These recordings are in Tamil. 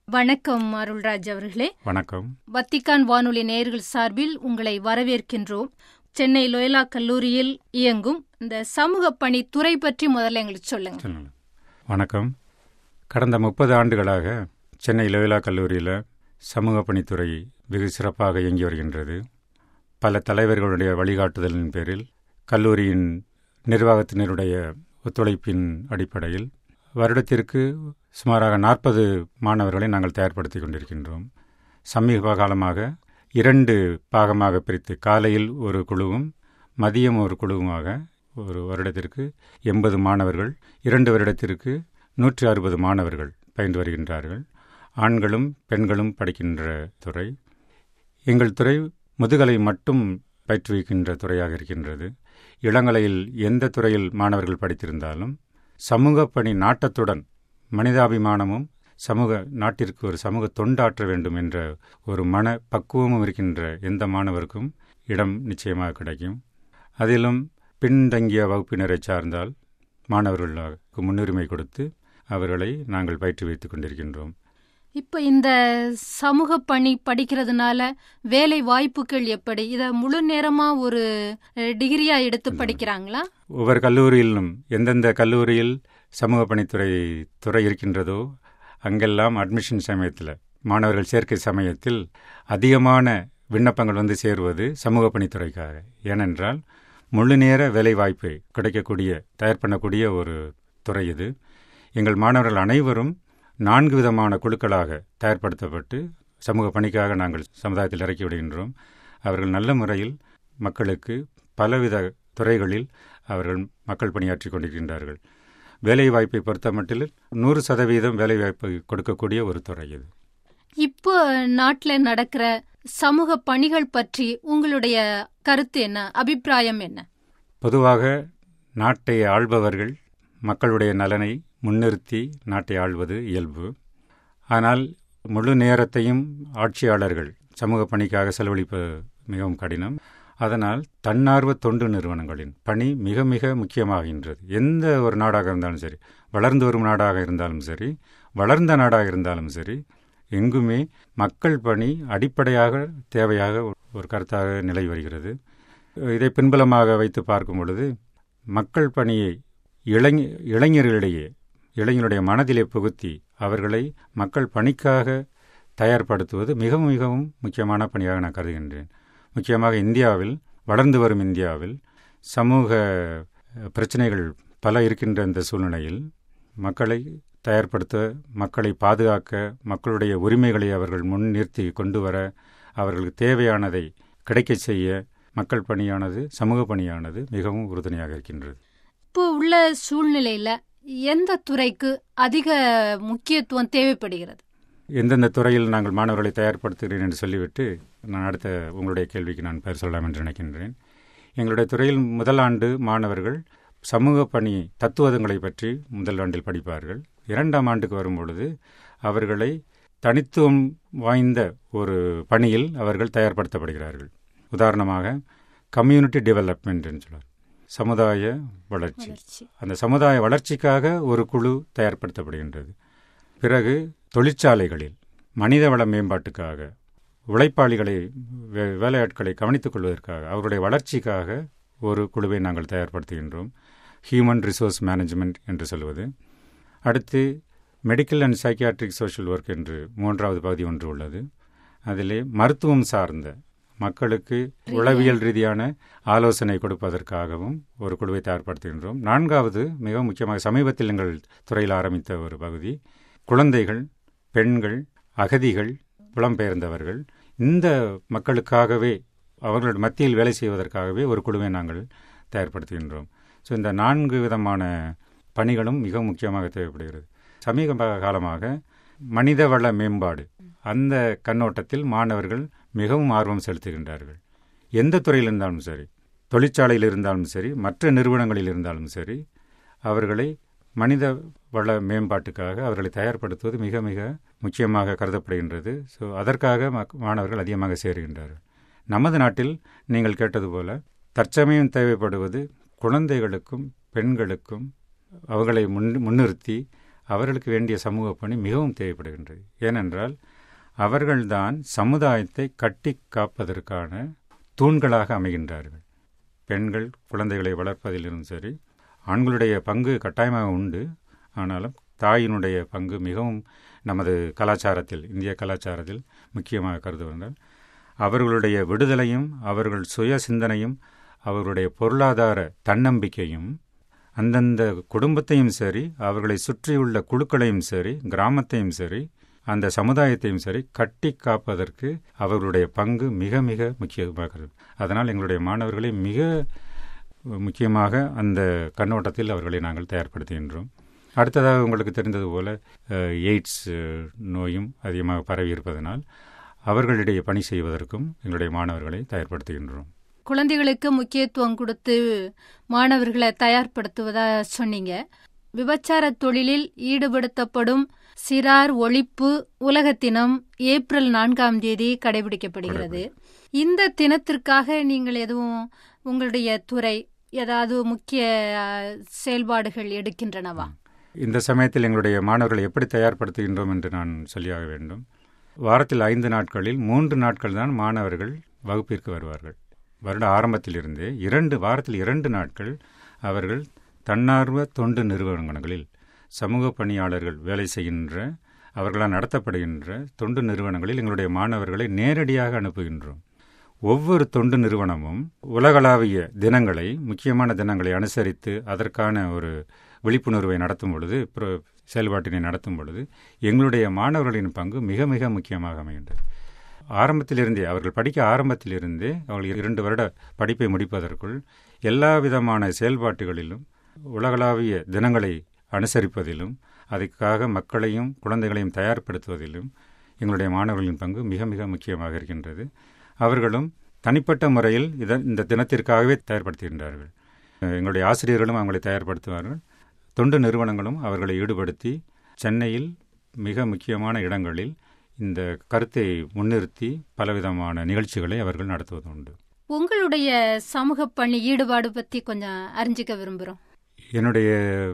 வணக்கம் அருள்ராஜ் அவர்களே வணக்கம் வத்திக்கான் வானொலி நேயர்கள் சார்பில் உங்களை வரவேற்கின்றோம் சென்னை லோயலா கல்லூரியில் இயங்கும் இந்த சமூக பணி துறை பற்றி முதல்ல எங்களுக்கு சொல்லுங்க சொல்லுங்க வணக்கம் கடந்த முப்பது ஆண்டுகளாக சென்னை லோயலா கல்லூரியில் சமூக பணித்துறை வெகு சிறப்பாக இயங்கி வருகின்றது பல தலைவர்களுடைய வழிகாட்டுதலின் பேரில் கல்லூரியின் நிர்வாகத்தினருடைய ஒத்துழைப்பின் அடிப்படையில் வருடத்திற்கு சுமாராக நாற்பது மாணவர்களை நாங்கள் தயார்படுத்தி கொண்டிருக்கின்றோம் சமீப காலமாக இரண்டு பாகமாக பிரித்து காலையில் ஒரு குழுவும் மதியம் ஒரு குழுவுமாக ஒரு வருடத்திற்கு எண்பது மாணவர்கள் இரண்டு வருடத்திற்கு நூற்றி அறுபது மாணவர்கள் பயின்று வருகின்றார்கள் ஆண்களும் பெண்களும் படிக்கின்ற துறை எங்கள் துறை முதுகலை மட்டும் பயிற்றுவிக்கின்ற துறையாக இருக்கின்றது இளங்கலையில் எந்த துறையில் மாணவர்கள் படித்திருந்தாலும் சமூக பணி நாட்டத்துடன் மனிதாபிமானமும் சமூக நாட்டிற்கு ஒரு சமூக தொண்டாற்ற வேண்டும் என்ற ஒரு மன பக்குவமும் இருக்கின்ற எந்த மாணவருக்கும் இடம் நிச்சயமாக கிடைக்கும் அதிலும் பின்தங்கிய வகுப்பினரை சார்ந்தால் மாணவர்களுக்கு முன்னுரிமை கொடுத்து அவர்களை நாங்கள் பயிற்றுவித்துக் கொண்டிருக்கின்றோம் இப்ப இந்த சமூக பணி படிக்கிறதுனால வேலை வாய்ப்புகள் எப்படி இத முழு நேரமா ஒரு அஹ், டிகிரியா எடுத்து படிக்கிறாங்களா ஒவ்வொரு கல்லூரியிலும் எந்தெந்த கல்லூரியில் சமூக பணித்துறை துறை இருக்கின்றதோ அங்கெல்லாம் அட்மிஷன் சமயத்தில் மாணவர்கள் சேர்க்கை சமயத்தில் அதிகமான விண்ணப்பங்கள் வந்து சேருவது சமூக பணித்துறைக்காக ஏனென்றால் முழு நேர வேலை வாய்ப்பு கிடைக்கக்கூடிய தயார் பண்ணக்கூடிய ஒரு துறை இது எங்கள் மாணவர்கள் அனைவரும் நான்கு விதமான குழுக்களாக தயார்படுத்தப்பட்டு சமூக பணிக்காக நாங்கள் சமுதாயத்தில் இறக்கி விடுகின்றோம் அவர்கள் நல்ல முறையில் மக்களுக்கு பலவித துறைகளில் அவர்கள் மக்கள் பணியாற்றி கொண்டிருக்கின்றார்கள் வேலை வாய்ப்பை பொறுத்த மட்டில் நூறு சதவீதம் வேலை வாய்ப்பை கொடுக்கக்கூடிய ஒரு துறை இது இப்போ நாட்டுல நடக்கிற சமூக பணிகள் பற்றி உங்களுடைய கருத்து என்ன அபிப்பிராயம் என்ன பொதுவாக நாட்டை ஆள்பவர்கள் மக்களுடைய நலனை முன்னிறுத்தி நாட்டை ஆள்வது இயல்பு ஆனால் முழு நேரத்தையும் ஆட்சியாளர்கள் சமூக பணிக்காக செலவழிப்பது மிகவும் கடினம் அதனால் தன்னார்வ தொண்டு நிறுவனங்களின் பணி மிக மிக முக்கியமாகின்றது எந்த ஒரு நாடாக இருந்தாலும் சரி வளர்ந்து வரும் நாடாக இருந்தாலும் சரி வளர்ந்த நாடாக இருந்தாலும் சரி எங்குமே மக்கள் பணி அடிப்படையாக தேவையாக ஒரு கருத்தாக நிலை வருகிறது இதை பின்புலமாக வைத்து பார்க்கும் பொழுது மக்கள் பணியை இளைஞ இளைஞர்களிடையே இளைஞருடைய மனதிலே புகுத்தி அவர்களை மக்கள் பணிக்காக தயார்படுத்துவது மிகவும் மிகவும் முக்கியமான பணியாக நான் கருதுகின்றேன் முக்கியமாக இந்தியாவில் வளர்ந்து வரும் இந்தியாவில் சமூக அஹ், பிரச்சனைகள் பல இருக்கின்ற இந்த சூழ்நிலையில் மக்களை தயார்படுத்த மக்களை பாதுகாக்க மக்களுடைய உரிமைகளை அவர்கள் முன் நிறுத்தி கொண்டு வர அவர்களுக்கு தேவையானதை கிடைக்கச் செய்ய மக்கள் பணியானது சமூக பணியானது மிகவும் உறுதுணையாக இருக்கின்றது இப்போ உள்ள சூழ்நிலையில எந்த துறைக்கு அதிக முக்கியத்துவம் தேவைப்படுகிறது எந்தெந்த துறையில் நாங்கள் மாணவர்களை தயார்படுத்துகிறேன் என்று சொல்லிவிட்டு நான் அடுத்த உங்களுடைய கேள்விக்கு நான் பெயர் சொல்லலாம் என்று நினைக்கின்றேன் எங்களுடைய துறையில் முதல் ஆண்டு மாணவர்கள் சமூக பணி தத்துவதங்களை பற்றி முதல் ஆண்டில் படிப்பார்கள் இரண்டாம் ஆண்டுக்கு வரும்பொழுது அவர்களை தனித்துவம் வாய்ந்த ஒரு பணியில் அவர்கள் தயார்படுத்தப்படுகிறார்கள் உதாரணமாக கம்யூனிட்டி டெவலப்மெண்ட் என்று சொல்வார் சமுதாய வளர்ச்சி வளர்ச்சி அந்த சமுதாய வளர்ச்சிக்காக ஒரு குழு தயார்படுத்தப்படுகின்றது பிறகு தொழிற்சாலைகளில் மனிதவள மேம்பாட்டுக்காக உழைப்பாளிகளை வே- வேலையாட்களை கவனித்துக் கொள்வதற்காக அவருடைய வளர்ச்சிக்காக ஒரு குழுவை நாங்கள் தயார்படுத்துகின்றோம் ஹியூமன் ரிசோர்ஸ் மேனேஜ்மெண்ட் என்று சொல்வது அடுத்து medical and psychiatric social work என்று மூன்றாவது பகுதி ஒன்று உள்ளது அதிலே மருத்துவம் சார்ந்த மக்களுக்கு உளவியல் ரீதியான ஆலோசனை கொடுப்பதற்காகவும் ஒரு குழுவை தயார்படுத்துகின்றோம் நான்காவது மிக முக்கியமாக சமீபத்தில் எங்கள் துறையில் ஆரம்பித்த ஒரு பகுதி குழந்தைகள் பெண்கள் அகதிகள் புலம்பெயர்ந்தவர்கள் இந்த மக்களுக்காகவே அவர்கள் மத்தியில் வேலை செய்வதற்காகவே ஒரு குழுவை நாங்கள் தயார்படுத்துகின்றோம் ஸோ இந்த நான்கு விதமான பணிகளும் மிக முக்கியமாக தேவைப்படுகிறது சமீப காலமாக மனிதவள மேம்பாடு அந்த கண்ணோட்டத்தில் மாணவர்கள் மிகவும் ஆர்வம் செலுத்துகின்றார்கள் எந்த துறையில் இருந்தாலும் சரி தொழிற்சாலையில் இருந்தாலும் சரி மற்ற நிறுவனங்களில் இருந்தாலும் சரி அவர்களை மனித வள மேம்பாட்டுக்காக அவர்களை தயார்படுத்துவது மிக மிக முக்கியமாக கருதப்படுகின்றது ஸோ அதற்காக மக்- மாணவர்கள் அதிகமாக சேருகின்றார்கள் நமது நாட்டில் நீங்கள் கேட்டது போல தற்சமயம் தேவைப்படுவது குழந்தைகளுக்கும் பெண்களுக்கும் அவர்களை முன் முன்னிறுத்தி அவர்களுக்கு வேண்டிய சமூக பணி மிகவும் தேவைப்படுகின்றது ஏனென்றால் அவர்கள்தான் சமுதாயத்தை கட்டி காப்பதற்கான தூண்களாக அமைகின்றார்கள் பெண்கள் குழந்தைகளை வளர்ப்பதிலும் சரி ஆண்களுடைய பங்கு கட்டாயமாக உண்டு ஆனாலும் தாயினுடைய பங்கு மிகவும் நமது கலாச்சாரத்தில் இந்திய கலாச்சாரத்தில் முக்கியமாக கருதுவதால் அவர்களுடைய விடுதலையும் அவர்கள் சுய சிந்தனையும் அவர்களுடைய பொருளாதார தன்னம்பிக்கையும் அந்தந்த குடும்பத்தையும் சரி அவர்களை சுற்றியுள்ள குழுக்களையும் சரி கிராமத்தையும் சரி அந்த சமுதாயத்தையும் சரி கட்டி காப்பதற்கு அவர்களுடைய பங்கு மிக மிக முக்கியமாகிறது அதனால் எங்களுடைய மாணவர்களை மிக முக்கியமாக அந்த கண்ணோட்டத்தில் அவர்களை நாங்கள் தயார்படுத்துகின்றோம் அடுத்ததாக உங்களுக்கு தெரிந்தது போல எய்ட்ஸ் நோயும் அதிகமாக பரவி இருப்பதனால் அவர்களிடையே பணி செய்வதற்கும் எங்களுடைய மாணவர்களை தயார்படுத்துகின்றோம் குழந்தைகளுக்கு முக்கியத்துவம் கொடுத்து மாணவர்களை தயார்படுத்துவதா சொன்னீங்க விபச்சார தொழிலில் ஈடுபடுத்தப்படும் சிறார் ஒழிப்பு உலக தினம் ஏப்ரல் நான்காம் தேதி கடைபிடிக்கப்படுகிறது இந்த தினத்திற்காக நீங்கள் எதுவும் உங்களுடைய துறை ஏதாவது முக்கிய செயல்பாடுகள் எடுக்கின்றனவா இந்த சமயத்தில் எங்களுடைய மாணவர்களை எப்படி தயார்படுத்துகின்றோம் என்று நான் சொல்லியாக வேண்டும் வாரத்தில் ஐந்து நாட்களில் மூன்று நாட்கள் தான் மாணவர்கள் வகுப்பிற்கு வருவார்கள் வருட ஆரம்பத்திலிருந்தே இரண்டு வாரத்தில் இரண்டு நாட்கள் அவர்கள் தன்னார்வ தொண்டு நிறுவனங்களில் சமூக பணியாளர்கள் வேலை செய்கின்ற அவர்களால் நடத்தப்படுகின்ற தொண்டு நிறுவனங்களில் எங்களுடைய மாணவர்களை நேரடியாக அனுப்புகின்றோம் ஒவ்வொரு தொண்டு நிறுவனமும் உலகளாவிய தினங்களை முக்கியமான தினங்களை அனுசரித்து அதற்கான ஒரு விழிப்புணர்வை நடத்தும் பொழுது செயல்பாட்டினை நடத்தும் பொழுது எங்களுடைய மாணவர்களின் பங்கு மிக மிக முக்கியமாக அமைகின்றது ஆரம்பத்திலிருந்தே அவர்கள் படிக்க ஆரம்பத்திலிருந்தே அவர்கள் இரண்டு வருட படிப்பை முடிப்பதற்குள் எல்லா விதமான செயல்பாட்டுகளிலும் உலகளாவிய தினங்களை அனுசரிப்பதிலும் அதுக்காக மக்களையும் குழந்தைகளையும் தயார்படுத்துவதிலும் எங்களுடைய மாணவர்களின் பங்கு மிக மிக முக்கியமாக இருக்கின்றது அவர்களும் தனிப்பட்ட முறையில் இதன் இந்த தினத்திற்காகவே தயார்படுத்துகின்றார்கள் எங்களுடைய ஆசிரியர்களும் அவங்களை தயார்படுத்துவார்கள் தொண்டு நிறுவனங்களும் அவர்களை ஈடுபடுத்தி சென்னையில் மிக முக்கியமான இடங்களில் இந்த கருத்தை முன்னிறுத்தி பலவிதமான நிகழ்ச்சிகளை அவர்கள் நடத்துவது உண்டு உங்களுடைய சமூக பணி ஈடுபாடு பற்றி கொஞ்சம் அறிஞ்சிக்க விரும்புகிறோம் என்னுடைய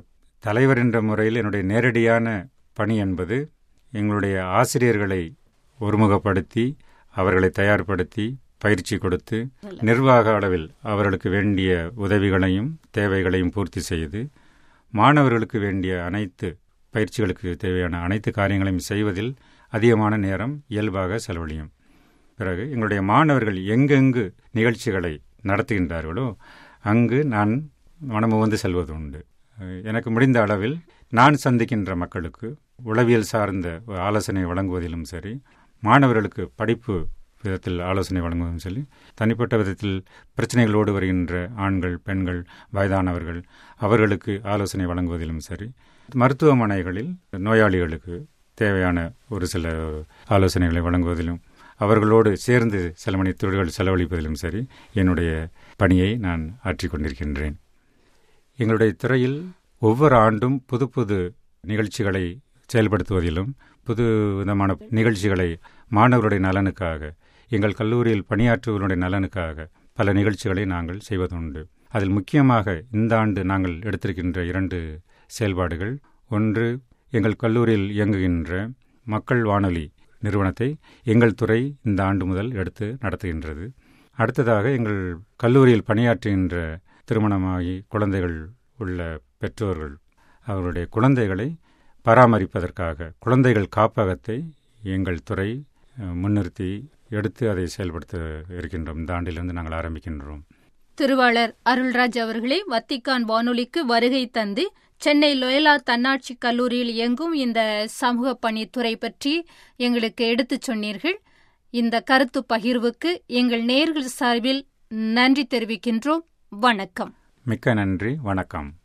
தலைவர் என்ற முறையில் என்னுடைய நேரடியான பணி என்பது எங்களுடைய ஆசிரியர்களை ஒருமுகப்படுத்தி அவர்களை தயார்படுத்தி பயிற்சி கொடுத்து நிர்வாக அளவில் அவர்களுக்கு வேண்டிய உதவிகளையும் தேவைகளையும் பூர்த்தி செய்து மாணவர்களுக்கு வேண்டிய அனைத்து பயிற்சிகளுக்கு தேவையான அனைத்து காரியங்களையும் செய்வதில் அதிகமான நேரம் இயல்பாக செலவழியும் பிறகு எங்களுடைய மாணவர்கள் எங்கெங்கு நிகழ்ச்சிகளை நடத்துகின்றார்களோ அங்கு நான் மனமு வந்து செல்வது உண்டு எனக்கு முடிந்த அளவில் நான் சந்திக்கின்ற மக்களுக்கு உளவியல் சார்ந்த ஆலோசனை வழங்குவதிலும் சரி மாணவர்களுக்கு படிப்பு விதத்தில் ஆலோசனை வழங்குவதும் சொல்லி தனிப்பட்ட விதத்தில் பிரச்சனைகளோடு வருகின்ற ஆண்கள் பெண்கள் வயதானவர்கள் அவர்களுக்கு ஆலோசனை வழங்குவதிலும் சரி மருத்துவமனைகளில் நோயாளிகளுக்கு தேவையான ஒரு சில ஆலோசனைகளை வழங்குவதிலும் அவர்களோடு சேர்ந்து சில மணி தொழில்கள் செலவழிப்பதிலும் சரி என்னுடைய பணியை நான் ஆற்றிக்கொண்டிருக்கின்றேன் எங்களுடைய துறையில் ஒவ்வொரு ஆண்டும் புது புது நிகழ்ச்சிகளை செயல்படுத்துவதிலும் புது விதமான நிகழ்ச்சிகளை மாணவருடைய நலனுக்காக எங்கள் கல்லூரியில் பணியாற்றுவர்களுடைய நலனுக்காக பல நிகழ்ச்சிகளை நாங்கள் செய்வதுண்டு அதில் முக்கியமாக இந்த ஆண்டு நாங்கள் எடுத்திருக்கின்ற இரண்டு செயல்பாடுகள் ஒன்று எங்கள் கல்லூரியில் இயங்குகின்ற மக்கள் வானொலி நிறுவனத்தை எங்கள் துறை இந்த ஆண்டு முதல் எடுத்து நடத்துகின்றது அடுத்ததாக எங்கள் கல்லூரியில் பணியாற்றுகின்ற திருமணமாகி குழந்தைகள் உள்ள பெற்றோர்கள் அவருடைய குழந்தைகளை பராமரிப்பதற்காக குழந்தைகள் காப்பகத்தை எங்கள் துறை முன்னிறுத்தி எடுத்து அதை செயல்படுத்த இருக்கின்றோம் இந்த ஆண்டிலிருந்து நாங்கள் ஆரம்பிக்கின்றோம் திருவாளர் அருள்ராஜ் அவர்களே வத்திக்கான் வானொலிக்கு வருகை தந்து சென்னை லொயலா தன்னாட்சி கல்லூரியில் இயங்கும் இந்த சமூக பணித்துறை பற்றி எங்களுக்கு எடுத்துச் சொன்னீர்கள் இந்த கருத்து பகிர்வுக்கு எங்கள் நேர்கள் சார்பில் நன்றி தெரிவிக்கின்றோம் வணக்கம் மிக்க நன்றி வணக்கம்